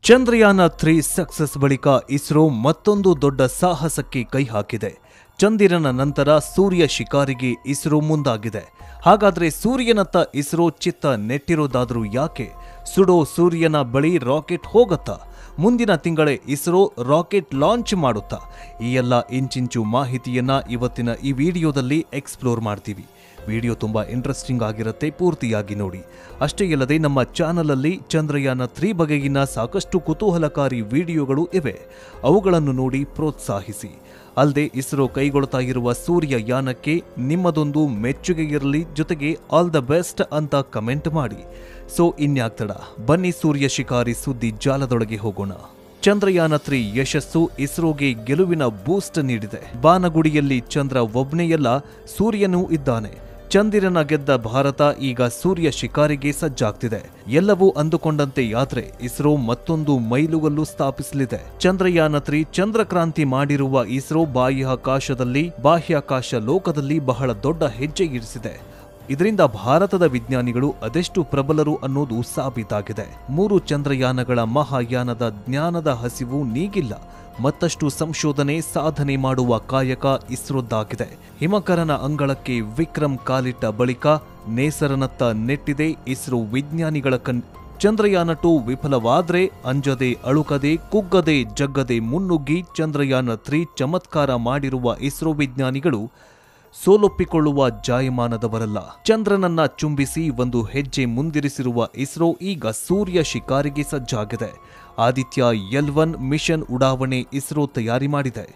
Chandrayaan three success ಬಳಿಕ ಇಸ್ರೋ ಮತ್ತೊಂದು ದೊಡ್ಡ ಸಾಹಸಕ್ಕೆ ಕೈ ಹಾಕಿದೆ ಚಂದಿರನ ನಂತರ ಸೂರ್ಯ ಶಿಕಾರಿಗೆ ಇಸ್ರೋ ಮುಂದಾಗಿದೆ ಹಾಗಾದ್ರೆ ಸೂರ್ಯನತ್ತ ಇಸ್ರೋ ಚಿತ್ತ ನೆಟ್ಟಿರೋದಾದ್ರೂ ಯಾಕೆ ಸುಡೋ ಸೂರ್ಯನ ಬಳಿ ರಾಕೆಟ್ ಹೋಗತ್ತಾ ಮುಂದಿನ ತಿಂಗಳೇ ಇಸ್ರೋ ರಾಕೆಟ್ ಲಾಂಚ್ ಮಾಡುತ್ತಾ ಈ ಎಲ್ಲ ಇಂಚಿಂಚು ಮಾಹಿತಿಯನ್ನ ಇವತ್ತಿನ ಈ ವಿಡಿಯೋದಲ್ಲಿ ಎಕ್ಸ್ಪ್ಲೋರ್ ಮಾಡ್ತೀವಿ ವಿಡಿಯೋ ತುಂಬಾ ಇಂಟ್ರೆಸ್ಟಿಂಗ್ ಆಗಿರುತ್ತೆ ಪೂರ್ತಿಯಾಗಿ ನೋಡಿ ಅಷ್ಟೇ ಅಲ್ಲದೆ ನಮ್ಮ ಚಾನಲಲ್ಲಿ ಚಂದ್ರಯಾನ ತ್ರೀ ಬಗೆಗಿನ ಸಾಕಷ್ಟು ಕುತೂಹಲಕಾರಿ ವಿಡಿಯೋಗಳು ಇವೆ ಅವುಗಳನ್ನು ನೋಡಿ ಪ್ರೋತ್ಸಾಹಿಸಿ ಅಲ್ಲದೆ ಇಸ್ರೋ ಕೈಗೊಳ್ತಾ ಇರುವ ಸೂರ್ಯ ಯಾನಕ್ಕೆ ನಿಮ್ಮದೊಂದು ಮೆಚ್ಚುಗೆ ಇರಲಿ ಜೊತೆಗೆ ಆಲ್ ದ ಬೆಸ್ಟ್ ಅಂತ ಕಮೆಂಟ್ ಮಾಡಿ ಸೊ ಇನ್ಯಾಕ್ ತಡ ಬನ್ನಿ ಸೂರ್ಯ ಶಿಕಾರಿ ಸುದ್ದಿ ಜಾಲದೊಳಗೆ ಹೋಗೋಣ ಚಂದ್ರಯಾನ ತ್ರೀ ಯಶಸ್ಸು ಇಸ್ರೋಗೆ ಗೆಲುವಿನ ಬೂಸ್ಟ್ ನೀಡಿದೆ ಬಾನಗುಡಿಯಲ್ಲಿ ಚಂದ್ರ ಒಬ್ನೆಯಲ್ಲ ಸೂರ್ಯನೂ ಇದ್ದಾನೆ ಚಂದಿರನ ಗೆದ್ದ ಭಾರತ ಈಗ ಸೂರ್ಯ ಶಿಕಾರಿಗೆ ಸಜ್ಜಾಗ್ತಿದೆ ಎಲ್ಲವೂ ಅಂದುಕೊಂಡಂತೆ ಯಾತ್ರೆ ಇಸ್ರೋ ಮತ್ತೊಂದು ಮೈಲುಗಲ್ಲು ಸ್ಥಾಪಿಸಲಿದೆ ಚಂದ್ರಯಾನ ತ್ರೀ ಚಂದ್ರಕ್ರಾಂತಿ ಮಾಡಿರುವ ಇಸ್ರೋ ಬಾಹ್ಯಾಕಾಶದಲ್ಲಿ ಬಾಹ್ಯಾಕಾಶ ಲೋಕದಲ್ಲಿ ಬಹಳ ದೊಡ್ಡ ಹೆಜ್ಜೆ ಇರಿಸಿದೆ ಇದರಿಂದ ಭಾರತದ ವಿಜ್ಞಾನಿಗಳು ಅದೆಷ್ಟು ಪ್ರಬಲರು ಅನ್ನೋದು ಸಾಬೀತಾಗಿದೆ ಮೂರು ಚಂದ್ರಯಾನಗಳ ಮಹಾಯಾನದ ಜ್ಞಾನದ ಹಸಿವು ನೀಗಿಲ್ಲ ಮತ್ತಷ್ಟು ಸಂಶೋಧನೆ ಸಾಧನೆ ಮಾಡುವ ಕಾಯಕ ಇಸ್ರೋದ್ದಾಗಿದೆ ಹಿಮಕರನ ಅಂಗಳಕ್ಕೆ ವಿಕ್ರಮ್ ಕಾಲಿಟ್ಟ ಬಳಿಕ ನೇಸರನತ್ತ ನೆಟ್ಟಿದೆ ಇಸ್ರೋ ವಿಜ್ಞಾನಿಗಳ ಕಣ್ ಚಂದ್ರಯಾನ ಟು ವಿಫಲವಾದ್ರೆ ಅಂಜದೆ ಅಳುಕದೆ ಕುಗ್ಗದೆ ಜಗ್ಗದೆ ಮುನ್ನುಗ್ಗಿ ಚಂದ್ರಯಾನ ತ್ರೀ ಚಮತ್ಕಾರ ಮಾಡಿರುವ ಇಸ್ರೋ ವಿಜ್ಞಾನಿಗಳು ಸೋಲೊಪ್ಪಿಕೊಳ್ಳುವ ಜಾಯಮಾನದವರಲ್ಲ ಚಂದ್ರನನ್ನ ಚುಂಬಿಸಿ ಒಂದು ಹೆಜ್ಜೆ ಮುಂದಿರಿಸಿರುವ ಇಸ್ರೋ ಈಗ ಸೂರ್ಯ ಶಿಕಾರಿಗೆ ಸಜ್ಜಾಗಿದೆ ಆದಿತ್ಯ ಎಲ್ ಒನ್ ಮಿಷನ್ ಉಡಾವಣೆ ಇಸ್ರೋ ತಯಾರಿ ಮಾಡಿದೆ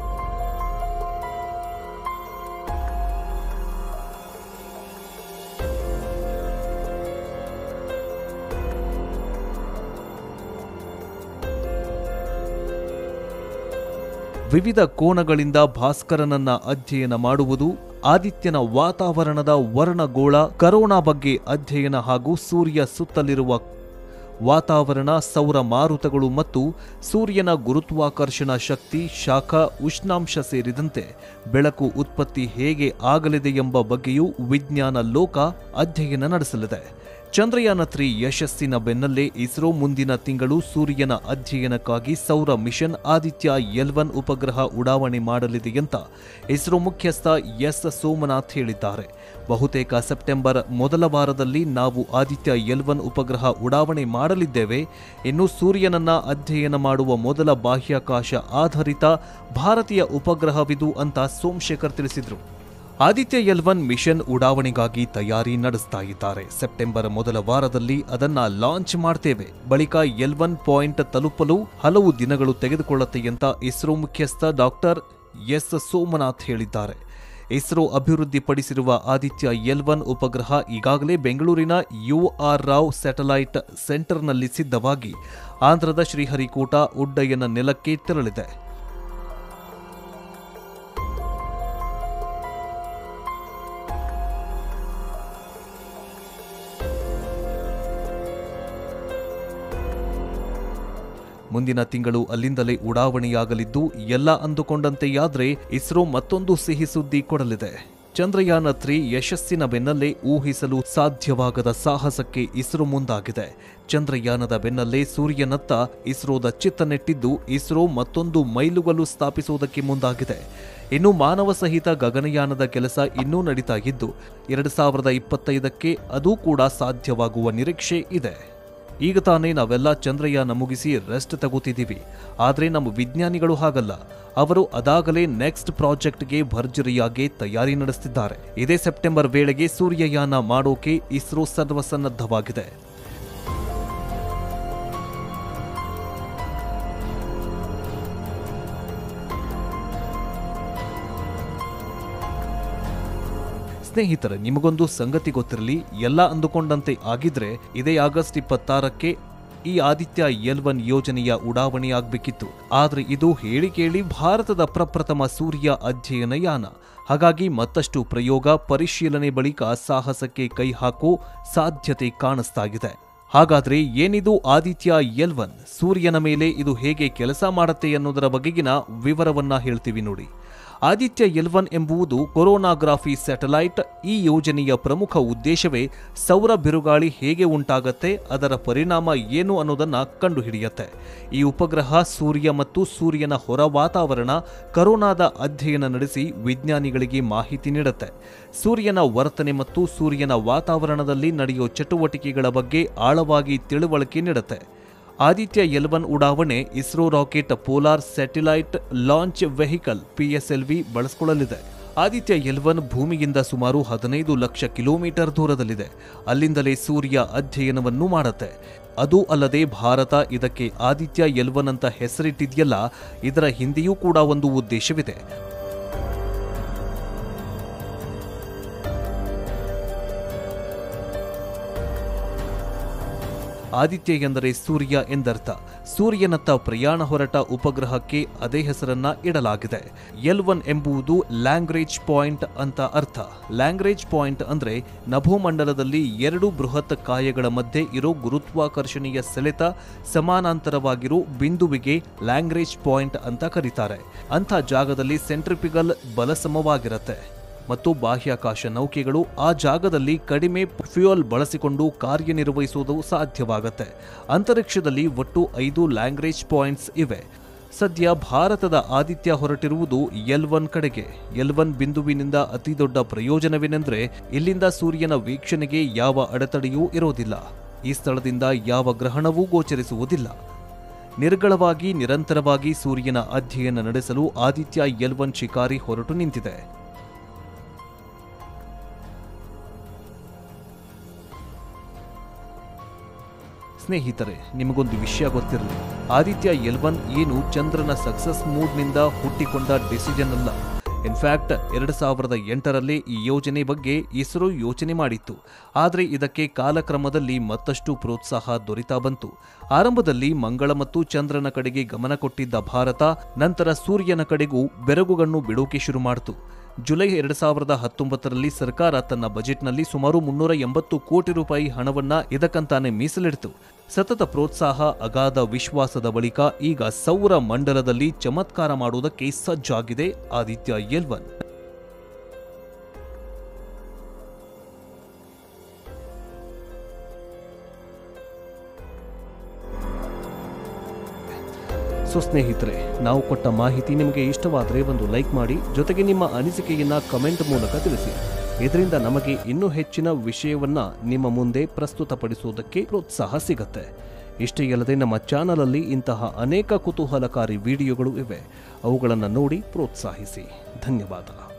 ವಿವಿಧ ಕೋಣಗಳಿಂದ ಭಾಸ್ಕರನನ್ನ ಅಧ್ಯಯನ ಮಾಡುವುದು ಆದಿತ್ಯನ ವಾತಾವರಣದ ವರ್ಣಗೋಳ ಕರೋನಾ ಬಗ್ಗೆ ಅಧ್ಯಯನ ಹಾಗೂ ಸೂರ್ಯ ಸುತ್ತಲಿರುವ ವಾತಾವರಣ ಸೌರ ಮಾರುತಗಳು ಮತ್ತು ಸೂರ್ಯನ ಗುರುತ್ವಾಕರ್ಷಣ ಶಕ್ತಿ ಶಾಖ ಉಷ್ಣಾಂಶ ಸೇರಿದಂತೆ ಬೆಳಕು ಉತ್ಪತ್ತಿ ಹೇಗೆ ಆಗಲಿದೆ ಎಂಬ ಬಗ್ಗೆಯೂ ವಿಜ್ಞಾನ ಲೋಕ ಅಧ್ಯಯನ ನಡೆಸಲಿದೆ ಚಂದ್ರಯಾನ ತ್ರೀ ಯಶಸ್ಸಿನ ಬೆನ್ನಲ್ಲೇ ಇಸ್ರೋ ಮುಂದಿನ ತಿಂಗಳು ಸೂರ್ಯನ ಅಧ್ಯಯನಕ್ಕಾಗಿ ಸೌರ ಮಿಷನ್ ಆದಿತ್ಯ ಎಲ್ ಒನ್ ಉಪಗ್ರಹ ಉಡಾವಣೆ ಮಾಡಲಿದೆ ಅಂತ ಇಸ್ರೋ ಮುಖ್ಯಸ್ಥ ಎಸ್ ಸೋಮನಾಥ್ ಹೇಳಿದ್ದಾರೆ ಬಹುತೇಕ ಸೆಪ್ಟೆಂಬರ್ ಮೊದಲ ವಾರದಲ್ಲಿ ನಾವು ಆದಿತ್ಯ ಎಲ್ ಒನ್ ಉಪಗ್ರಹ ಉಡಾವಣೆ ಮಾಡಲಿದ್ದೇವೆ ಇನ್ನು ಸೂರ್ಯನನ್ನ ಅಧ್ಯಯನ ಮಾಡುವ ಮೊದಲ ಬಾಹ್ಯಾಕಾಶ ಆಧಾರಿತ ಭಾರತೀಯ ಉಪಗ್ರಹವಿದು ಅಂತ ಸೋಮಶೇಖರ್ ತಿಳಿಸಿದರು ಆದಿತ್ಯ ಎಲ್ ಒನ್ ಮಿಷನ್ ಉಡಾವಣೆಗಾಗಿ ತಯಾರಿ ನಡೆಸ್ತಾ ಇದ್ದಾರೆ ಸೆಪ್ಟೆಂಬರ್ ಮೊದಲ ವಾರದಲ್ಲಿ ಅದನ್ನ ಲಾಂಚ್ ಮಾಡ್ತೇವೆ ಬಳಿಕ ಎಲ್ ಒನ್ ಪಾಯಿಂಟ್ ತಲುಪಲು ಹಲವು ದಿನಗಳು ತೆಗೆದುಕೊಳ್ಳುತ್ತೆ ಅಂತ ಇಸ್ರೋ ಮುಖ್ಯಸ್ಥ ಡಾಕ್ಟರ್ ಎಸ್ ಸೋಮನಾಥ್ ಹೇಳಿದ್ದಾರೆ ಇಸ್ರೋ ಅಭಿವೃದ್ಧಿಪಡಿಸಿರುವ ಆದಿತ್ಯ ಎಲ್ ಒನ್ ಉಪಗ್ರಹ ಈಗಾಗಲೇ ಬೆಂಗಳೂರಿನ ಯು ಆರ್ ರಾವ್ ಸ್ಯಾಟಲೈಟ್ ಸೆಂಟರ್ನಲ್ಲಿ ಸಿದ್ಧವಾಗಿ ಆಂಧ್ರದ ಶ್ರೀಹರಿಕೋಟ ಉಡ್ಡಯನ ನೆಲಕ್ಕೆ ತೆರಳಿದೆ ಮುಂದಿನ ತಿಂಗಳು ಅಲ್ಲಿಂದಲೇ ಉಡಾವಣೆಯಾಗಲಿದ್ದು ಎಲ್ಲ ಅಂದುಕೊಂಡಂತೆಯಾದ್ರೆ ಇಸ್ರೋ ಮತ್ತೊಂದು ಸಿಹಿ ಸುದ್ದಿ ಕೊಡಲಿದೆ ಚಂದ್ರಯಾನ ತ್ರೀ ಯಶಸ್ಸಿನ ಬೆನ್ನಲ್ಲೇ ಊಹಿಸಲು ಸಾಧ್ಯವಾಗದ ಸಾಹಸಕ್ಕೆ ಇಸ್ರೋ ಮುಂದಾಗಿದೆ ಚಂದ್ರಯಾನದ ಬೆನ್ನಲ್ಲೇ ಸೂರ್ಯನತ್ತ ಇಸ್ರೋದ ಚಿತ್ತ ನೆಟ್ಟಿದ್ದು ಇಸ್ರೋ ಮತ್ತೊಂದು ಮೈಲುಗಲ್ಲು ಸ್ಥಾಪಿಸುವುದಕ್ಕೆ ಮುಂದಾಗಿದೆ ಇನ್ನು ಮಾನವ ಸಹಿತ ಗಗನಯಾನದ ಕೆಲಸ ಇನ್ನೂ ನಡೀತಾ ಇದ್ದು ಎರಡು ಸಾವಿರದ ಇಪ್ಪತ್ತೈದಕ್ಕೆ ಅದೂ ಕೂಡ ಸಾಧ್ಯವಾಗುವ ನಿರೀಕ್ಷೆ ಇದೆ ಈಗ ತಾನೇ ನಾವೆಲ್ಲ ಚಂದ್ರಯಾನ ಮುಗಿಸಿ ರೆಸ್ಟ್ ತಗೋತಿದ್ದೀವಿ ಆದರೆ ನಮ್ಮ ವಿಜ್ಞಾನಿಗಳು ಹಾಗಲ್ಲ ಅವರು ಅದಾಗಲೇ ನೆಕ್ಸ್ಟ್ ಪ್ರಾಜೆಕ್ಟ್ಗೆ ಭರ್ಜರಿಯಾಗಿ ತಯಾರಿ ನಡೆಸುತ್ತಿದ್ದಾರೆ ಇದೇ ಸೆಪ್ಟೆಂಬರ್ ವೇಳೆಗೆ ಸೂರ್ಯಯಾನ ಮಾಡೋಕೆ ಇಸ್ರೋ ಸರ್ವಸನ್ನದ್ಧವಾಗಿದೆ ಸ್ನೇಹಿತರೆ ನಿಮಗೊಂದು ಸಂಗತಿ ಗೊತ್ತಿರಲಿ ಎಲ್ಲ ಅಂದುಕೊಂಡಂತೆ ಆಗಿದ್ರೆ ಇದೇ ಆಗಸ್ಟ್ ಇಪ್ಪತ್ತಾರಕ್ಕೆ ಈ ಆದಿತ್ಯ ಎಲ್ ಒನ್ ಯೋಜನೆಯ ಉಡಾವಣೆಯಾಗಬೇಕಿತ್ತು ಆದ್ರೆ ಇದು ಹೇಳಿ ಕೇಳಿ ಭಾರತದ ಪ್ರಪ್ರಥಮ ಸೂರ್ಯ ಅಧ್ಯಯನ ಯಾನ ಹಾಗಾಗಿ ಮತ್ತಷ್ಟು ಪ್ರಯೋಗ ಪರಿಶೀಲನೆ ಬಳಿಕ ಸಾಹಸಕ್ಕೆ ಕೈ ಹಾಕೋ ಸಾಧ್ಯತೆ ಕಾಣಿಸ್ತಾ ಇದೆ ಹಾಗಾದ್ರೆ ಏನಿದು ಆದಿತ್ಯ ಎಲ್ ಒನ್ ಸೂರ್ಯನ ಮೇಲೆ ಇದು ಹೇಗೆ ಕೆಲಸ ಮಾಡುತ್ತೆ ಅನ್ನೋದರ ಬಗೆಗಿನ ವಿವರವನ್ನ ಹೇಳ್ತೀವಿ ನೋಡಿ ಆದಿತ್ಯ ಎಲ್ವನ್ ಎಂಬುದು ಕೊರೋನಾಗ್ರಾಫಿ ಸ್ಯಾಟಲೈಟ್ ಈ ಯೋಜನೆಯ ಪ್ರಮುಖ ಉದ್ದೇಶವೇ ಸೌರ ಬಿರುಗಾಳಿ ಹೇಗೆ ಉಂಟಾಗತ್ತೆ ಅದರ ಪರಿಣಾಮ ಏನು ಅನ್ನೋದನ್ನ ಕಂಡುಹಿಡಿಯುತ್ತೆ ಈ ಉಪಗ್ರಹ ಸೂರ್ಯ ಮತ್ತು ಸೂರ್ಯನ ಹೊರ ವಾತಾವರಣ ಕರೋನಾದ ಅಧ್ಯಯನ ನಡೆಸಿ ವಿಜ್ಞಾನಿಗಳಿಗೆ ಮಾಹಿತಿ ನೀಡುತ್ತೆ ಸೂರ್ಯನ ವರ್ತನೆ ಮತ್ತು ಸೂರ್ಯನ ವಾತಾವರಣದಲ್ಲಿ ನಡೆಯುವ ಚಟುವಟಿಕೆಗಳ ಬಗ್ಗೆ ಆಳವಾಗಿ ತಿಳುವಳಿಕೆ ನೀಡುತ್ತೆ ಆದಿತ್ಯ ಎಲ್ವನ್ ಉಡಾವಣೆ ISRO rocket polar satellite launch vehicle PSLV ಬಳಸಿಕೊಳ್ಳಲಿದೆ ಆದಿತ್ಯ ಎಲ್ವನ್ ಭೂಮಿಯಿಂದ ಸುಮಾರು ಹದಿನೈದು ಲಕ್ಷ ಕಿಲೋಮೀಟರ್ ದೂರದಲ್ಲಿದೆ ಅಲ್ಲಿಂದಲೇ ಸೂರ್ಯ ಅಧ್ಯಯನವನ್ನು ಮಾಡುತ್ತೆ ಅದು ಅಲ್ಲದೆ ಭಾರತ ಇದಕ್ಕೆ ಆದಿತ್ಯ ಎಲ್ವನ್ ಅಂತ ಹೆಸರಿಟ್ಟಿದೆಯಲ್ಲ ಇದರ ಹಿಂದೆಯೂ ಕೂಡ ಒಂದು ಉದ್ದೇಶವಿದೆ ಆದಿತ್ಯ ಎಂದರೆ ಸೂರ್ಯ ಎಂದರ್ಥ ಸೂರ್ಯನತ್ತ ಪ್ರಯಾಣ ಹೊರಟ ಉಪಗ್ರಹಕ್ಕೆ ಅದೇ ಹೆಸರನ್ನ ಇಡಲಾಗಿದೆ ಎಲ್ ಒನ್ ಎಂಬುದು ಲ್ಯಾಂಗ್ರೇಜ್ ಪಾಯಿಂಟ್ ಅಂತ ಅರ್ಥ ಲ್ಯಾಂಗ್ರೇಜ್ ಪಾಯಿಂಟ್ ಅಂದ್ರೆ ನಭೋಮಂಡಲದಲ್ಲಿ ಎರಡು ಬೃಹತ್ ಕಾಯಗಳ ಮಧ್ಯೆ ಇರೋ ಗುರುತ್ವಾಕರ್ಷಣೀಯ ಸೆಳೆತ ಸಮಾನಾಂತರವಾಗಿರೋ ಬಿಂದುವಿಗೆ ಲ್ಯಾಂಗ್ರೇಜ್ ಪಾಯಿಂಟ್ ಅಂತ ಕರೀತಾರೆ ಅಂಥ ಜಾಗದಲ್ಲಿ ಸೆಂಟ್ರಿಪಿಗಲ್ ಬಲ ಸಮವಾಗಿರುತ್ತೆ ಮತ್ತು ಬಾಹ್ಯಾಕಾಶ ನೌಕೆಗಳು ಆ ಜಾಗದಲ್ಲಿ ಕಡಿಮೆ ಫ್ಯೂಯಲ್ ಬಳಸಿಕೊಂಡು ಕಾರ್ಯನಿರ್ವಹಿಸುವುದು ಸಾಧ್ಯವಾಗುತ್ತೆ ಅಂತರಿಕ್ಷದಲ್ಲಿ ಒಟ್ಟು ಐದು ಲ್ಯಾಂಗ್ರೇಜ್ ಪಾಯಿಂಟ್ಸ್ ಇವೆ ಸದ್ಯ ಭಾರತದ ಆದಿತ್ಯ ಹೊರಟಿರುವುದು ಎಲ್ ಒನ್ ಕಡೆಗೆ ಎಲ್ ಒನ್ ಬಿಂದುವಿನಿಂದ ಅತಿದೊಡ್ಡ ಪ್ರಯೋಜನವೇನೆಂದ್ರೆ ಇಲ್ಲಿಂದ ಸೂರ್ಯನ ವೀಕ್ಷಣೆಗೆ ಯಾವ ಅಡೆತಡೆಯೂ ಇರೋದಿಲ್ಲ ಈ ಸ್ಥಳದಿಂದ ಯಾವ ಗ್ರಹಣವೂ ಗೋಚರಿಸುವುದಿಲ್ಲ ನಿರ್ಗಳವಾಗಿ ನಿರಂತರವಾಗಿ ಸೂರ್ಯನ ಅಧ್ಯಯನ ನಡೆಸಲು ಆದಿತ್ಯ ಎಲ್ ಒನ್ ಶಿಕಾರಿ ಹೊರಟು ನಿಂತಿದೆ ಸ್ನೇಹಿತರೆ ನಿಮಗೊಂದು ವಿಷಯ ಗೊತ್ತಿರಲಿ ಆದಿತ್ಯ ಎಲ್ವನ್ ಏನು ಚಂದ್ರನ ಸಕ್ಸಸ್ ಮೂಡ್ನಿಂದ ಹುಟ್ಟಿಕೊಂಡ ಡಿಸಿಷನ್ ಅಲ್ಲ ಇನ್ಫ್ಯಾಕ್ಟ್ ಎರಡು ಸಾವಿರದ ಎಂಟರಲ್ಲಿ ಈ ಯೋಜನೆ ಬಗ್ಗೆ ಇಸ್ರೋ ಯೋಚನೆ ಮಾಡಿತ್ತು ಆದರೆ ಇದಕ್ಕೆ ಕಾಲಕ್ರಮದಲ್ಲಿ ಮತ್ತಷ್ಟು ಪ್ರೋತ್ಸಾಹ ದೊರೀತಾ ಬಂತು ಆರಂಭದಲ್ಲಿ ಮಂಗಳ ಮತ್ತು ಚಂದ್ರನ ಕಡೆಗೆ ಗಮನ ಕೊಟ್ಟಿದ್ದ ಭಾರತ ನಂತರ ಸೂರ್ಯನ ಕಡೆಗೂ ಬೆರಗುಗಣ್ಣು ಬಿಡೋಕೆ ಶುರು ಮಾಡಿತು ಜುಲೈ ಎರಡು ಸಾವಿರದ ಹತ್ತೊಂಬತ್ತರಲ್ಲಿ ಸರ್ಕಾರ ತನ್ನ ಬಜೆಟ್ನಲ್ಲಿ ಸುಮಾರು ಮುನ್ನೂರ ಎಂಬತ್ತು ಕೋಟಿ ರೂಪಾಯಿ ಹಣವನ್ನ ಇದಕ್ಕಂತಾನೆ ಮೀಸಲಿಡಿತು ಸತತ ಪ್ರೋತ್ಸಾಹ ಅಗಾಧ ವಿಶ್ವಾಸದ ಬಳಿಕ ಈಗ ಸೌರ ಮಂಡಲದಲ್ಲಿ ಚಮತ್ಕಾರ ಮಾಡುವುದಕ್ಕೆ ಸಜ್ಜಾಗಿದೆ ಆದಿತ್ಯ ಎಲ್ವನ್ ಸೊ ಸ್ನೇಹಿತರೆ ನಾವು ಕೊಟ್ಟ ಮಾಹಿತಿ ನಿಮಗೆ ಇಷ್ಟವಾದರೆ ಒಂದು ಲೈಕ್ ಮಾಡಿ ಜೊತೆಗೆ ನಿಮ್ಮ ಅನಿಸಿಕೆಯನ್ನ ಕಮೆಂಟ್ ಮೂಲಕ ತಿಳಿಸಿ ಇದರಿಂದ ನಮಗೆ ಇನ್ನೂ ಹೆಚ್ಚಿನ ವಿಷಯವನ್ನ ನಿಮ್ಮ ಮುಂದೆ ಪ್ರಸ್ತುತಪಡಿಸುವುದಕ್ಕೆ ಪ್ರೋತ್ಸಾಹ ಸಿಗತ್ತೆ ಇಷ್ಟೇ ಅಲ್ಲದೆ ನಮ್ಮ ಚಾನಲಲ್ಲಿ ಇಂತಹ ಅನೇಕ ಕುತೂಹಲಕಾರಿ ವಿಡಿಯೋಗಳು ಇವೆ ಅವುಗಳನ್ನು ನೋಡಿ ಪ್ರೋತ್ಸಾಹಿಸಿ ಧನ್ಯವಾದ